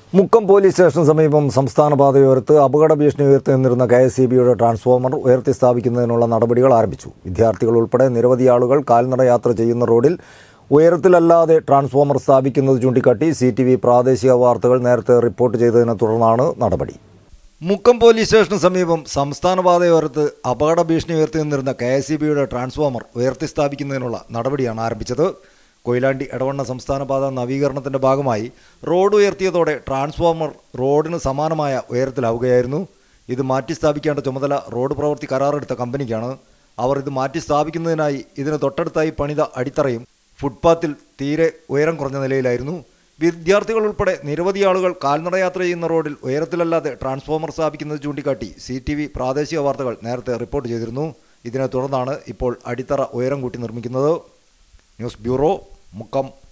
Mukkam police സ്റ്റേഷന് സമീപം സംസ്ഥാന പാതയോരത്ത് അപകട ഭീഷണി ഉയർത്തി നിന്നിരുന്ന കെ എസ് സി ബിയുടെ ട്രാൻസ്ഫോമർ ഉയർത്തി സ്ഥാപിക്കുന്നതിനുള്ള നടപടികൾ ആരംഭിച്ചു വിദ്യാർത്ഥികൾ ഉൾപ്പെടെ നിരവധി ആളുകൾ കാൽനട യാത്ര ചെയ്യുന്ന റോഡിൽ ഉയരത്തിലല്ലാതെ ട്രാൻസ്ഫോമർ സ്ഥാപിക്കുന്നത് ചൂണ്ടിക്കാട്ടി സി ടി വി പ്രാദേശിക വാർത്തകൾ നേരത്തെ റിപ്പോർട്ട് ചെയ്തതിനെ തുടർന്നാണ് നടപടി മുക്കം പോലീസ് സ്റ്റേഷന് സമീപം സംസ്ഥാന പാതയോരത്ത് അപകട ഭീഷണി ഉയർത്തി നിന്നിരുന്ന കെ എസ് സി ബിയുടെ ട്രാൻസ്ഫോമർ ഉയർത്തി സ്ഥാപിക്കുന്നതിനുള്ള നടപടിയാണ് ആരംഭിച്ചത് കൊയിലാണ്ടി എടവണ്ണ സംസ്ഥാന പാത നവീകരണത്തിന്റെ ഭാഗമായി റോഡ് ഉയർത്തിയതോടെ ട്രാൻസ്ഫോമർ റോഡിന് സമാനമായ ഉയരത്തിലാവുകയായിരുന്നു ഇത് മാറ്റി സ്ഥാപിക്കേണ്ട ചുമതല റോഡ് പ്രവൃത്തി കരാറെടുത്ത കമ്പനിക്കാണ് അവർ ഇത് മാറ്റി സ്ഥാപിക്കുന്നതിനായി ഇതിന് തൊട്ടടുത്തായി പണിത അടിത്തറയും ഫുട്പാത്തിൽ തീരെ ഉയരം കുറഞ്ഞ നിലയിലായിരുന്നു വിദ്യാർത്ഥികൾ ഉൾപ്പെടെ നിരവധി ആളുകൾ കാൽനടയാത്ര ചെയ്യുന്ന റോഡിൽ ഉയരത്തിലല്ലാതെ ട്രാൻസ്ഫോമർ സ്ഥാപിക്കുന്നത് ചൂണ്ടിക്കാട്ടി സി ടി വി പ്രാദേശിക വാർത്തകൾ നേരത്തെ റിപ്പോർട്ട് ചെയ്തിരുന്നു ഇതിനെ തുടർന്നാണ് ഇപ്പോൾ അടിത്തറ ഉയരം കൂട്ടി നിർമ്മിക്കുന്നത് ന്യൂസ് ബ്യൂറോ മുക്കം